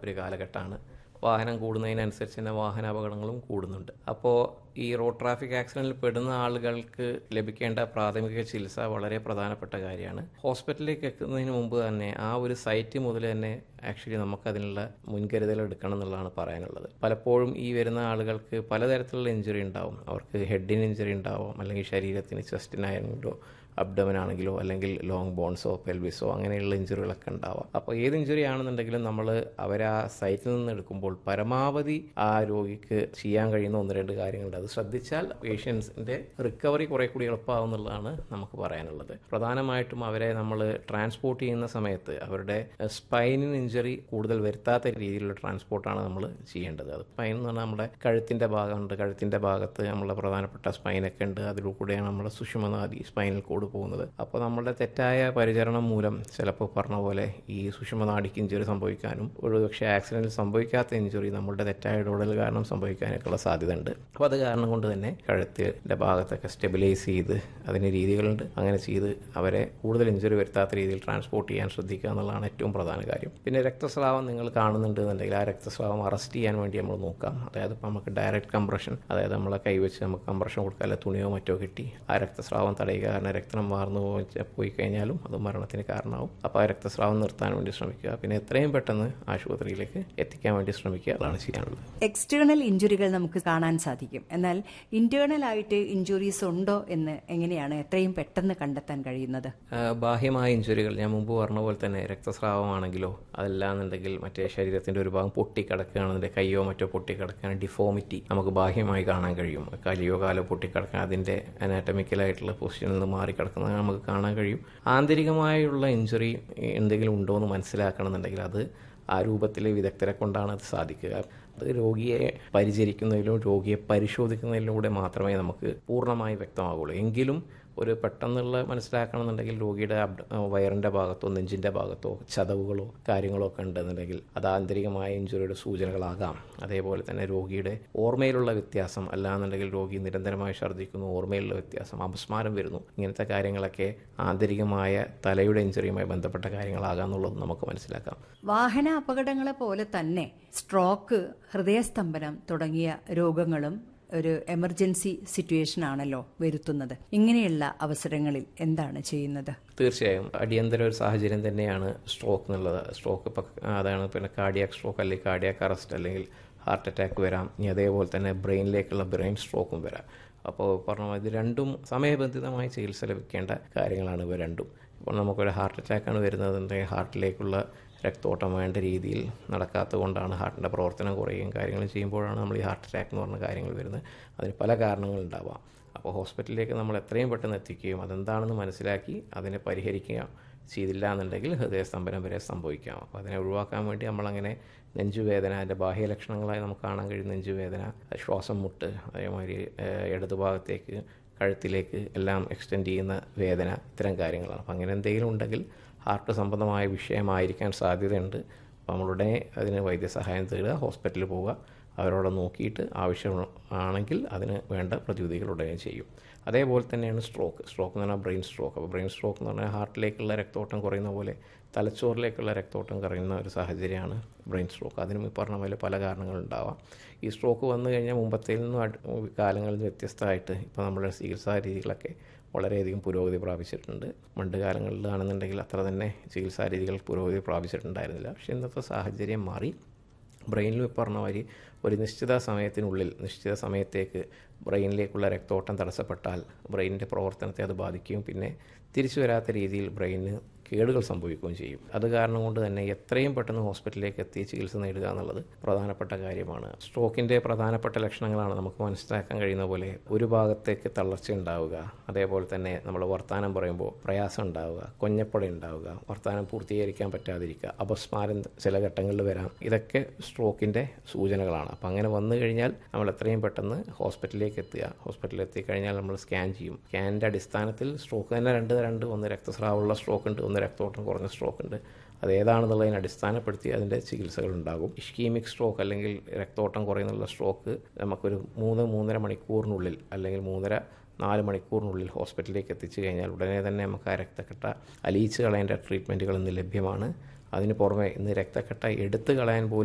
ഒരു കാലഘട്ടമാണ് വാഹനം കൂടുന്നതിനനുസരിച്ച് തന്നെ വാഹനാപകടങ്ങളും കൂടുന്നുണ്ട് അപ്പോൾ ഈ റോഡ് ട്രാഫിക് ആക്സിഡന്റിൽ പെടുന്ന ആളുകൾക്ക് ലഭിക്കേണ്ട പ്രാഥമിക ചികിത്സ വളരെ പ്രധാനപ്പെട്ട കാര്യമാണ് ഹോസ്പിറ്റലിലേക്ക് എത്തുന്നതിന് മുമ്പ് തന്നെ ആ ഒരു സൈറ്റ് മുതൽ തന്നെ ആക്ച്വലി നമുക്കതിനുള്ള മുൻകരുതൽ എടുക്കണം എന്നുള്ളതാണ് പറയാനുള്ളത് പലപ്പോഴും ഈ വരുന്ന ആളുകൾക്ക് പലതരത്തിലുള്ള ഇഞ്ചുറി ഉണ്ടാവും അവർക്ക് ഹെഡിന് ഇഞ്ചുറി ഉണ്ടാവും അല്ലെങ്കിൽ ശരീരത്തിന് ചെസ്റ്റിനായെങ്കിലോ അബ്ഡമൻ ആണെങ്കിലോ അല്ലെങ്കിൽ ലോങ് ബോൺസോ പെൽവിസോ അങ്ങനെയുള്ള ഇഞ്ചുറികളൊക്കെ ഉണ്ടാവാം അപ്പോൾ ഏത് ഇഞ്ചുറി ആണെന്നുണ്ടെങ്കിലും നമ്മൾ അവരെ ആ സൈറ്റിൽ നിന്ന് എടുക്കുമ്പോൾ പരമാവധി ആ രോഗിക്ക് ചെയ്യാൻ കഴിയുന്ന ഒന്ന് രണ്ട് കാര്യങ്ങളുണ്ട് അത് ശ്രദ്ധിച്ചാൽ പേഷ്യൻസിൻ്റെ റിക്കവറി കുറെ കൂടി എളുപ്പമാവും എന്നുള്ളതാണ് നമുക്ക് പറയാനുള്ളത് പ്രധാനമായിട്ടും അവരെ നമ്മൾ ട്രാൻസ്പോർട്ട് ചെയ്യുന്ന സമയത്ത് അവരുടെ സ്പൈനിന് ഇഞ്ചുറി കൂടുതൽ വരുത്താത്ത രീതിയിലുള്ള ട്രാൻസ്പോർട്ടാണ് നമ്മൾ ചെയ്യേണ്ടത് അത് സ്പൈൻ എന്ന് പറഞ്ഞാൽ നമ്മുടെ കഴുത്തിൻ്റെ ഭാഗമുണ്ട് കഴുത്തിൻ്റെ ഭാഗത്ത് നമ്മളെ പ്രധാനപ്പെട്ട സ്പൈനൊക്കെ ഉണ്ട് അതിലൂടെയാണ് നമ്മുടെ സുഷുമനാദി സ്പൈനൽ കോഡ് പോകുന്നത് അപ്പോൾ നമ്മുടെ തെറ്റായ പരിചരണം മൂലം ചിലപ്പോൾ പറഞ്ഞ പോലെ ഈ സുഷുമനാടിക്ക് ഇഞ്ചുറി സംഭവിക്കാനും ഒരു പക്ഷേ ആക്സിഡൻറ്റിൽ സംഭവിക്കാത്ത ഇഞ്ചുറി നമ്മുടെ തെറ്റായ ഇടപെടൽ കാരണം സംഭവിക്കാനൊക്കെയുള്ള സാധ്യത ഉണ്ട് അപ്പോൾ അത് കാരണം കൊണ്ട് തന്നെ കഴുത്തിൻ്റെ ഭാഗത്തൊക്കെ സ്റ്റെബിലൈസ് ചെയ്ത് അതിന് രീതികളുണ്ട് അങ്ങനെ ചെയ്ത് അവരെ കൂടുതൽ ഇഞ്ചുറി വരുത്താത്ത രീതിയിൽ ട്രാൻസ്പോർട്ട് ചെയ്യാൻ ശ്രദ്ധിക്കുക എന്നുള്ളതാണ് ഏറ്റവും പ്രധാന കാര്യം പിന്നെ രക്തസ്രാവം നിങ്ങൾ കാണുന്നുണ്ട് എന്നുണ്ടെങ്കിൽ ആ രക്തസ്രാവം അറസ്റ്റ് ചെയ്യാൻ വേണ്ടി നമ്മൾ നോക്കാം അതായത് ഇപ്പോൾ നമുക്ക് ഡയറക്റ്റ് കംപ്രഷൻ അതായത് നമ്മളെ കൈവച്ച് നമുക്ക് കംപ്രഷൻ കൊടുക്കാൻ അല്ല തുണിയോ മറ്റോ കിട്ടി ആ രക്തസ്രാവം തടയുക കാരണം രക്തം വാർന്നു പോയി പോയി കഴിഞ്ഞാലും അത് മരണത്തിന് കാരണമാവും അപ്പോൾ ആ രക്തസ്രാവം നിർത്താൻ വേണ്ടി ശ്രമിക്കുക പിന്നെ എത്രയും പെട്ടെന്ന് ആശുപത്രിയിലേക്ക് എത്തിക്കാൻ വേണ്ടി ശ്രമിക്കുക അതാണ് ചെയ്യാനുള്ളത് എക്സ്റ്റേണൽ ഇഞ്ചുറികൾ നമുക്ക് കാണാൻ സാധിക്കും എന്നാൽ ഇന്റേണൽ ആയിട്ട് ഇഞ്ചുറീസ് ഉണ്ടോ എന്ന് എങ്ങനെയാണ് എത്രയും പെട്ടെന്ന് കണ്ടെത്താൻ കഴിയുന്നത് ആ, ബാഹ്യമായ ഇഞ്ചുറികൾ ഞാൻ മുമ്പ് പറഞ്ഞ പോലെ തന്നെ രക്തസ്രാവമാണെങ്കിലോ അതല്ലാന്നുണ്ടെങ്കിൽ മറ്റേ ശരീരത്തിന്റെ ഒരു ഭാഗം പൊട്ടിക്കിടക്കുകയാണെന്നുണ്ടെങ്കിൽ കയ്യോ മറ്റോ പൊട്ടിക്കിടക്കുകയാണ് ഡിഫോമിറ്റി നമുക്ക് ബാഹ്യമായി കാണാൻ കഴിയും കലിയോ കാലോ പൊട്ടിക്കിടക്കാൻ അതിന്റെ അനാറ്റമിക്കലായിട്ടുള്ള പൊസിഷനിൽ നിന്ന് മാറിക്കിടക്കുന്നത് നമുക്ക് കാണാൻ കഴിയും ആന്തരികമായുള്ള ഇഞ്ചുറി എന്തെങ്കിലും ഉണ്ടോ എന്ന് മനസ്സിലാക്കണമെന്നുണ്ടെങ്കിൽ അത് ആ രൂപത്തിലെ വിദഗ്ധരെ കൊണ്ടാണ് അത് സാധിക്കുക അത് രോഗിയെ പരിചരിക്കുന്നതിലും രോഗിയെ പരിശോധിക്കുന്നതിലൂടെ മാത്രമേ നമുക്ക് പൂർണ്ണമായി വ്യക്തമാകുള്ളൂ എങ്കിലും ഒരു പെട്ടെന്നുള്ള മനസ്സിലാക്കണമെന്നുണ്ടെങ്കിൽ രോഗിയുടെ അബ്ഡ വയറിൻ്റെ ഭാഗത്തോ നെഞ്ചിൻ്റെ ഭാഗത്തോ ചതവുകളോ കാര്യങ്ങളോ ഒക്കെ ഉണ്ടെന്നുണ്ടെങ്കിൽ അത് ആന്തരികമായ ഇഞ്ചുറിയുടെ സൂചനകളാകാം അതേപോലെ തന്നെ രോഗിയുടെ ഓർമ്മയിലുള്ള വ്യത്യാസം അല്ലാന്നുണ്ടെങ്കിൽ രോഗി നിരന്തരമായി ഛർദ്ദിക്കുന്നു ഓർമ്മയിലുള്ള വ്യത്യാസം അപസ്മാരം വരുന്നു ഇങ്ങനത്തെ കാര്യങ്ങളൊക്കെ ആന്തരികമായ തലയുടെ ഇഞ്ചുറിയുമായി ബന്ധപ്പെട്ട കാര്യങ്ങളാകാം എന്നുള്ളത് നമുക്ക് മനസ്സിലാക്കാം വാഹന അപകടങ്ങളെ പോലെ തന്നെ സ്ട്രോക്ക് ഹൃദയസ്തംഭനം തുടങ്ങിയ രോഗങ്ങളും ഒരു എമർജൻസി സിറ്റുവേഷൻ ആണല്ലോ വരുത്തുന്നത് ഇങ്ങനെയുള്ള അവസരങ്ങളിൽ എന്താണ് ചെയ്യുന്നത് തീർച്ചയായും അടിയന്തര ഒരു സാഹചര്യം തന്നെയാണ് സ്ട്രോക്ക് എന്നുള്ളത് സ്ട്രോക്ക് ഇപ്പം അതാണ് പിന്നെ കാർഡിയാക് സ്ട്രോക്ക് അല്ലെങ്കിൽ കാർഡിയാക് അറസ്റ്റ് അല്ലെങ്കിൽ ഹാർട്ട് അറ്റാക്ക് വരാം ഇനി അതേപോലെ തന്നെ ബ്രെയിനിലേക്കുള്ള ബ്രെയിൻ സ്ട്രോക്കും വരാം അപ്പോൾ പറഞ്ഞ മാതിരി ഇത് രണ്ടും സമയബന്ധിതമായി ചികിത്സ ലഭിക്കേണ്ട കാര്യങ്ങളാണ് ഇവ രണ്ടും ഇപ്പോൾ നമുക്കൊരു ഹാർട്ട് അറ്റാക്കാണ് വരുന്നതെന്നുണ്ടെങ്കിൽ ഹാർട്ടിലേക്കുള്ള രക്തോട്ടം വേണ്ട രീതിയിൽ നടക്കാത്തത് കൊണ്ടാണ് ഹാർട്ടിൻ്റെ പ്രവർത്തനം കുറയുകയും കാര്യങ്ങൾ ചെയ്യുമ്പോഴാണ് നമ്മൾ ഈ ഹാർട്ട് അറ്റാക്ക് എന്ന് പറഞ്ഞ കാര്യങ്ങൾ വരുന്നത് അതിന് പല കാരണങ്ങളുണ്ടാവാം അപ്പോൾ ഹോസ്പിറ്റലിലേക്ക് നമ്മൾ എത്രയും പെട്ടെന്ന് എത്തിക്കുകയും അതെന്താണെന്ന് മനസ്സിലാക്കി അതിനെ പരിഹരിക്കുക ചെയ്തില്ല എന്നുണ്ടെങ്കിൽ ഹൃദയസ്തംഭനം വരെ സംഭവിക്കാം അപ്പോൾ അതിനെ ഒഴിവാക്കാൻ വേണ്ടി നമ്മളങ്ങനെ നെഞ്ചുവേദന അതിൻ്റെ ബാഹ്യ ലക്ഷണങ്ങളായി നമുക്ക് കാണാൻ കഴിയും നെഞ്ചുവേദന ശ്വാസം മുട്ട് അതേമാതിരി ഏഹ്, ഇടതുഭാഗത്തേക്ക് കഴുത്തിലേക്ക് എല്ലാം എക്സ്റ്റെൻഡ് ചെയ്യുന്ന വേദന ഇത്തരം കാര്യങ്ങളാണ് അപ്പം അങ്ങനെ എന്തെങ്കിലും ഉണ്ടെങ്കിൽ ഹാർട്ട് സംബന്ധമായ വിഷയമായിരിക്കാൻ സാധ്യതയുണ്ട് അപ്പോൾ നമ്മളുടെ അതിന് വൈദ്യസഹായം തേടുക ഹോസ്പിറ്റലിൽ പോവുക അവരോട് നോക്കിയിട്ട് ആവശ്യം ആണെങ്കിൽ അതിന് വേണ്ട പ്രതിവിധികൾ ഉടനെ ചെയ്യും അതേപോലെ തന്നെയാണ് സ്ട്രോക്ക് സ്ട്രോക്ക് എന്ന് പറഞ്ഞാൽ ബ്രെയിൻ സ്ട്രോക്ക് അപ്പോൾ ബ്രെയിൻ സ്ട്രോക്ക് എന്ന് പറഞ്ഞാൽ ഹാർട്ടിലേക്കുള്ള രക്തോട്ടം കുറയുന്ന പോലെ തലച്ചോറിലേക്കുള്ള രക്തോട്ടം കുറയുന്ന ഒരു സാഹചര്യമാണ് ബ്രെയിൻ സ്ട്രോക്ക് അതിനും ഈ പറഞ്ഞ പോലെ പല കാരണങ്ങളുണ്ടാവാം ഈ സ്ട്രോക്ക് വന്നു കഴിഞ്ഞാൽ മുമ്പത്തേൽ നിന്നും അട് കാലങ്ങളിൽ വ്യത്യസ്തമായിട്ട് ഇപ്പോൾ നമ്മുടെ ചികിത്സാ രീതികളൊക്കെ വളരെയധികം പുരോഗതി പ്രാപിച്ചിട്ടുണ്ട് പണ്ട് കാലങ്ങളിലാണെന്നുണ്ടെങ്കിൽ അത്ര തന്നെ ചികിത്സാ രീതികൾ പുരോഗതി പ്രാപിച്ചിട്ടുണ്ടായിരുന്നില്ല പക്ഷേ ഇന്നത്തെ സാഹചര്യം മാറി ബ്രെയിനിൽ പറഞ്ഞ മാതിരി ഒരു നിശ്ചിത സമയത്തിനുള്ളിൽ നിശ്ചിത സമയത്തേക്ക് ബ്രെയിനിലേക്കുള്ള രക്തോട്ടം തടസ്സപ്പെട്ടാൽ ബ്രെയിനിൻ്റെ പ്രവർത്തനത്തെ അത് ബാധിക്കുകയും പിന്നെ തിരിച്ചു വരാത്ത രീതിയിൽ ബ്രെയിനിന് കേടുകൾ സംഭവിക്കുകയും ചെയ്യും അത് കാരണം കൊണ്ട് തന്നെ എത്രയും പെട്ടെന്ന് ഹോസ്പിറ്റലിലേക്ക് എത്തി ചികിത്സ നേടുക എന്നുള്ളത് പ്രധാനപ്പെട്ട കാര്യമാണ് സ്ട്രോക്കിൻ്റെ പ്രധാനപ്പെട്ട ലക്ഷണങ്ങളാണ് നമുക്ക് മനസ്സിലാക്കാൻ കഴിയുന്ന പോലെ ഒരു ഭാഗത്തേക്ക് തളർച്ച ഉണ്ടാവുക അതേപോലെ തന്നെ നമ്മൾ വർത്തമാനം പറയുമ്പോൾ പ്രയാസം ഉണ്ടാവുക കൊഞ്ഞപ്പട ഉണ്ടാവുക വർത്തമാനം പൂർത്തീകരിക്കാൻ പറ്റാതിരിക്കുക അപസ്മാരം ചില ഘട്ടങ്ങളിൽ വരാം ഇതൊക്കെ സ്ട്രോക്കിൻ്റെ സൂചനകളാണ് അപ്പം അങ്ങനെ വന്നു കഴിഞ്ഞാൽ നമ്മൾ എത്രയും പെട്ടെന്ന് ഹോസ്പിറ്റലിലേക്ക് എത്തുക ഹോസ്പിറ്റലിൽ എത്തിക്കഴിഞ്ഞാൽ നമ്മൾ സ്കാൻ ചെയ്യും സ്കാനിൻ്റെ അടിസ്ഥാനത്തിൽ സ്ട്രോക്ക് തന്നെ രണ്ട് തരമുണ്ട് ഒന്ന് രക്തസ്രാവമുള്ള സ്ട്രോക്ക് ഉണ്ട് ഒന്ന് രക്തോട്ടം കുറഞ്ഞ സ്ട്രോക്ക് ഉണ്ട് അത് ഏതാണെന്നുള്ളതിനെ അടിസ്ഥാനപ്പെടുത്തി അതിൻ്റെ ചികിത്സകൾ ഉണ്ടാകും ഇഷ്കീമിക് സ്ട്രോക്ക് അല്ലെങ്കിൽ രക്തോട്ടം കുറയുന്നുള്ള സ്ട്രോക്ക് നമുക്കൊരു മൂന്ന് മൂന്നര മണിക്കൂറിനുള്ളിൽ അല്ലെങ്കിൽ മൂന്നര നാല് മണിക്കൂറിനുള്ളിൽ ഹോസ്പിറ്റലിലേക്ക് എത്തിച്ചു കഴിഞ്ഞാൽ ഉടനെ തന്നെ നമുക്ക് ആ രക്തക്കെട്ട അലിയിച്ച് കളയേണ്ട ട്രീറ്റ്മെൻറ്റുകൾ ഇന്ന് ലഭ്യമാണ് അതിന് പുറമെ ഇന്ന് രക്തക്കെട്ട എടുത്തു കളയാൻ പോലും